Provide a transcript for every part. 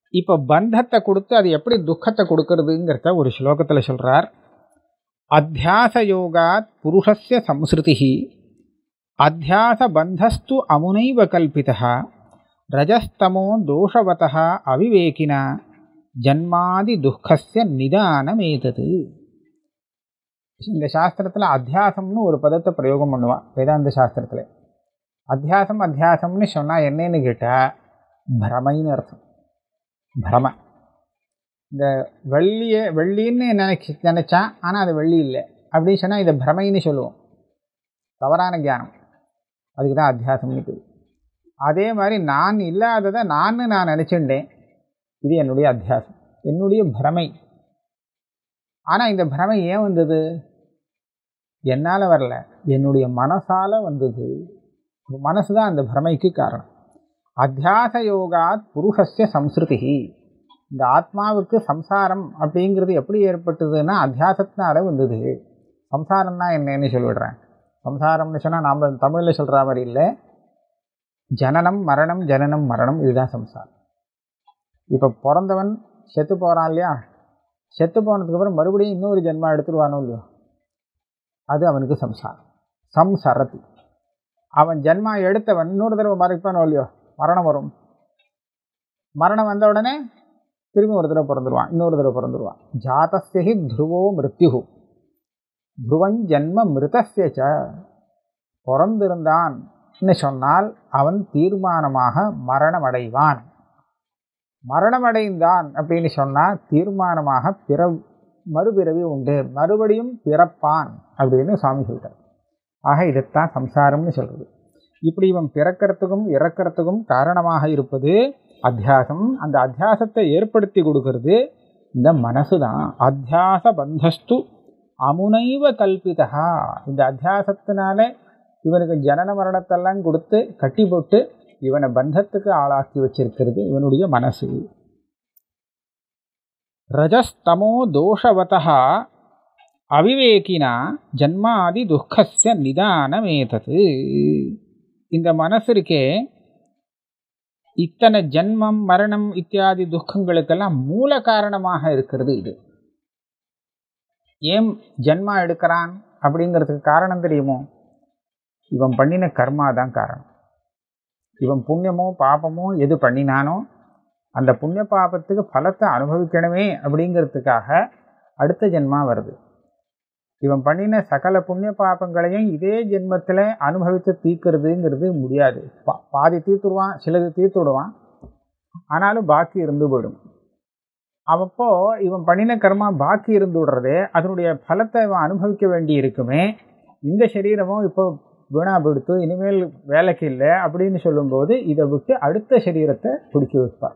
இப்போ பந்தத்தை கொடுத்து அது எப்படி துக்கத்தை கொடுக்கறதுங்கிறத ஒரு ஸ்லோகத்தில் சொல்கிறார் அத்தியாச யோகாத் புருஷஸ்ய சம்ஸ்ருதி அத்தியாச பந்தஸ்து அமுனைவ கல்பிதா ரஜஸ்தமோ தோஷவதா அவிவேகினா ஜன்மாதி துக்கஸ்ய நிதானமேதது இந்த சாஸ்திரத்தில் அத்தியாசம்னு ஒரு பதத்தை பிரயோகம் பண்ணுவான் வேதாந்த சாஸ்திரத்தில் அத்தியாசம் அத்தியாசம்னு சொன்னால் என்னன்னு கேட்டால் பிரமைன்னு அர்த்தம் பிரம இந்த வெள்ளியை வெள்ளின்னு நினைச்சி நினச்சான் ஆனால் அது வெள்ளி இல்லை அப்படின்னு சொன்னால் இதை பிரமைன்னு சொல்லுவோம் தவறான ஞானம் அதுக்கு தான் அத்தியாசம்னு பேர் அதே மாதிரி நான் இல்லாததை நான் நான் நினச்சிட்டேன் இது என்னுடைய அத்தியாசம் என்னுடைய பிரமை ஆனால் இந்த பிரமை ஏன் வந்தது என்னால் வரல என்னுடைய மனசால் வந்தது மனசு தான் அந்த பிரமைக்கு காரணம் அத்தியாச யோகாத் புருஷஸ்ய சம்ஸ்ருதி இந்த ஆத்மாவுக்கு சம்சாரம் அப்படிங்கிறது எப்படி ஏற்பட்டதுன்னா அத்தியாசத்தினால வந்தது சம்சாரம்னா என்னன்னு சொல்லிவிடுறேன் சம்சாரம்னு சொன்னால் நாம் தமிழில் சொல்கிற மாதிரி இல்லை ஜனனம் மரணம் ஜனனம் மரணம் இதுதான் சம்சாரம் இப்போ பிறந்தவன் செத்து போகிறான் இல்லையா செத்து போனதுக்கப்புறம் மறுபடியும் இன்னொரு ஜென்மா எடுத்துருவானோ இல்லையோ அது அவனுக்கு சம்சாரம் சம்சரதி அவன் ஜென்மா எடுத்தவன் இன்னொரு தடவை மறைப்பானோ இல்லையோ மரணம் வரும் மரணம் வந்த உடனே திரும்பி ஒரு தடவை பிறந்துருவான் இன்னொரு தடவை பிறந்துருவான் ஜாதஸ்யஹி துருவோ மிருத்யு துருவன் ஜென்ம மிருதஸ்ய பிறந்திருந்தான் சொன்னால் அவன் தீர்மானமாக மரணமடைவான் மரணமடைந்தான் அப்படின்னு சொன்னால் தீர்மானமாக பிற மறுபிறவி உண்டு மறுபடியும் பிறப்பான் அப்படின்னு சுவாமி சொல்கிறார் ஆக இதைத்தான் சம்சாரம்னு சொல்கிறது இப்படி இவன் பிறக்கிறதுக்கும் இறக்கிறதுக்கும் காரணமாக இருப்பது அத்தியாசம் அந்த அத்தியாசத்தை ஏற்படுத்தி கொடுக்கறது இந்த மனசு தான் அத்தியாச பந்தஸ்து அமுனைவ கல்பிதா இந்த அத்தியாசத்தினால இவனுக்கு ஜனன மரணத்தெல்லாம் கொடுத்து கட்டி போட்டு இவனை பந்தத்துக்கு ஆளாக்கி வச்சிருக்கிறது இவனுடைய மனசு ரஜஸ்தமோ தோஷவதா அவிவேகினா ஜன்மாதி துக்கஸ்ய நிதானமேதது இந்த மனசு இருக்கே இத்தனை ஜன்மம் மரணம் இத்தியாதி துக்கங்களுக்கெல்லாம் மூல காரணமாக இருக்கிறது இது ஏன் ஜன்மா எடுக்கிறான் அப்படிங்கிறதுக்கு காரணம் தெரியுமோ இவன் பண்ணின கர்மா தான் காரணம் இவன் புண்ணியமோ பாபமோ எது பண்ணினானோ அந்த புண்ணிய பாபத்துக்கு பலத்தை அனுபவிக்கணுமே அப்படிங்கிறதுக்காக அடுத்த ஜென்மா வருது இவன் பண்ணின சகல புண்ணிய பாபங்களையும் இதே ஜென்மத்தில் அனுபவித்து தீர்க்கிறதுங்கிறது முடியாது பா பாதி தீர்த்துடுவான் சிலது தீர்த்து விடுவான் ஆனாலும் பாக்கி இருந்து போயிடும் அப்போ இவன் பண்ணின கர்மா பாக்கி இருந்து விடுறது அதனுடைய பலத்தை இவன் அனுபவிக்க வேண்டி இருக்குமே இந்த சரீரமும் இப்போ வீணா பிடித்து இனிமேல் வேலைக்கு இல்லை அப்படின்னு சொல்லும்போது இதை விட்டு அடுத்த சரீரத்தை பிடிச்சி வைப்பார்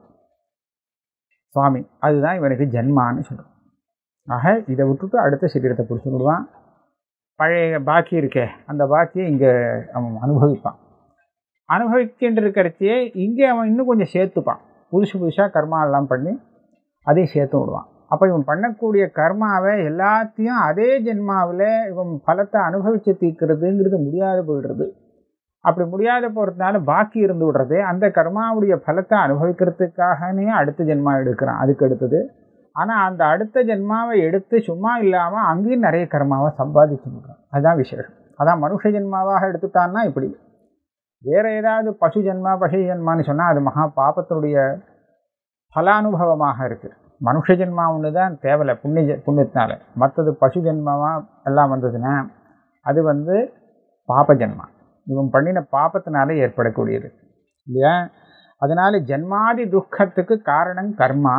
சுவாமி அதுதான் இவனுக்கு ஜென்மான்னு சொல்கிறோம் ஆக இதை விட்டுட்டு அடுத்த சரீரத்தை பிடிச்சி விடுவான் பழைய பாக்கி இருக்கே அந்த பாக்கியை இங்கே அவன் அனுபவிப்பான் அனுபவிச்சுட்டு இருக்கிறச்சே இங்கே அவன் இன்னும் கொஞ்சம் சேர்த்துப்பான் புதுசு புதுசாக கர்மா எல்லாம் பண்ணி அதையும் சேர்த்து விடுவான் அப்போ இவன் பண்ணக்கூடிய கர்மாவை எல்லாத்தையும் அதே ஜென்மாவில் இவன் பலத்தை அனுபவித்து தீர்க்கிறதுங்கிறது முடியாத போயிடுறது அப்படி முடியாத போகிறதுனால பாக்கி இருந்து விடுறது அந்த கர்மாவுடைய பலத்தை அனுபவிக்கிறதுக்காகனே அடுத்த ஜென்மா எடுக்கிறான் அதுக்கு அடுத்தது ஆனால் அந்த அடுத்த ஜென்மாவை எடுத்து சும்மா இல்லாமல் அங்கேயும் நிறைய கர்மாவை சம்பாதிச்சு விடுறான் அதுதான் விசேஷம் அதான் மனுஷ ஜென்மாவாக எடுத்துட்டான்னா இப்படி வேறு ஏதாவது பசு ஜென்மா பசு ஜென்மான்னு சொன்னால் அது மகா பாபத்தினுடைய பலானுபவமாக இருக்குது மனுஷ ஜென்மா ஒன்று தான் தேவையில்லை புண்ணிய புண்ணியத்தினால மற்றது பசு ஜென்மாவாக எல்லாம் வந்ததுன்னா அது வந்து பாப ஜென்மா இவன் பண்ணின பாப்பத்தினால ஏற்படக்கூடியது இல்லையா அதனால ஜென்மாதி துக்கத்துக்கு காரணம் கர்மா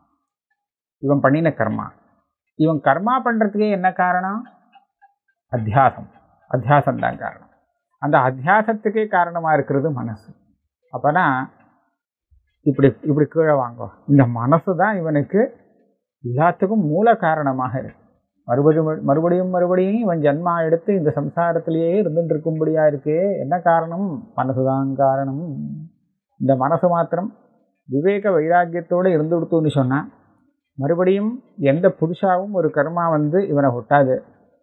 இவன் பண்ணின கர்மா இவன் கர்மா பண்ணுறதுக்கே என்ன காரணம் அத்தியாசம் அத்தியாசம் தான் காரணம் அந்த அத்தியாசத்துக்கே காரணமாக இருக்கிறது மனசு அப்போனா இப்படி இப்படி கீழே வாங்கோ இந்த மனசு தான் இவனுக்கு எல்லாத்துக்கும் மூல காரணமாக இருக்கு மறுபடியும் மறுபடியும் மறுபடியும் இவன் ஜன்மா எடுத்து இந்த சம்சாரத்திலேயே இருந்துட்டு இருக்கும்படியா இருக்கு என்ன காரணம் மனசு தான் காரணம் இந்த மனசு மாத்திரம் விவேக வைராக்கியத்தோடு இருந்து கொடுத்துன்னு சொன்னால் மறுபடியும் எந்த புதுசாகவும் ஒரு கர்மா வந்து இவனை ஒட்டாது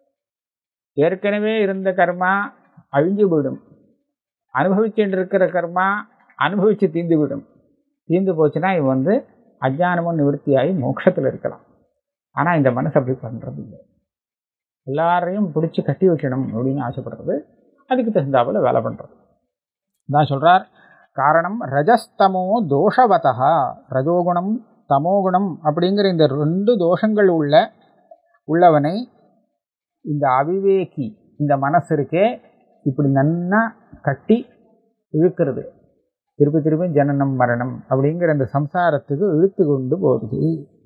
ஏற்கனவே இருந்த கர்மா அழிஞ்சு போயிடும் அனுபவிச்சுட்டு இருக்கிற கர்மா அனுபவித்து தீர்ந்து விடும் தீர்ந்து போச்சுன்னா இவன் வந்து அஜ்ஞானமும் நிவர்த்தியாகி மோட்சத்தில் இருக்கலாம் ஆனால் இந்த மனசு அப்படி பண்ணுறது இல்லை எல்லாரையும் பிடிச்சி கட்டி வைக்கணும் அப்படின்னு ஆசைப்படுறது அதுக்கு தகுந்தாப்புல வேலை பண்ணுறது தான் சொல்கிறார் காரணம் ரஜஸ்தமோ தோஷவதா ரஜோகுணம் தமோகுணம் அப்படிங்கிற இந்த ரெண்டு தோஷங்கள் உள்ள உள்ளவனை இந்த அவிவேகி இந்த மனசு இருக்கே இப்படி நன்னா கட்டி இழுக்கிறது திருப்பி திருப்பி ஜனனம் மரணம் அப்படிங்கிற இந்த சம்சாரத்துக்கு இழுத்து கொண்டு போகுது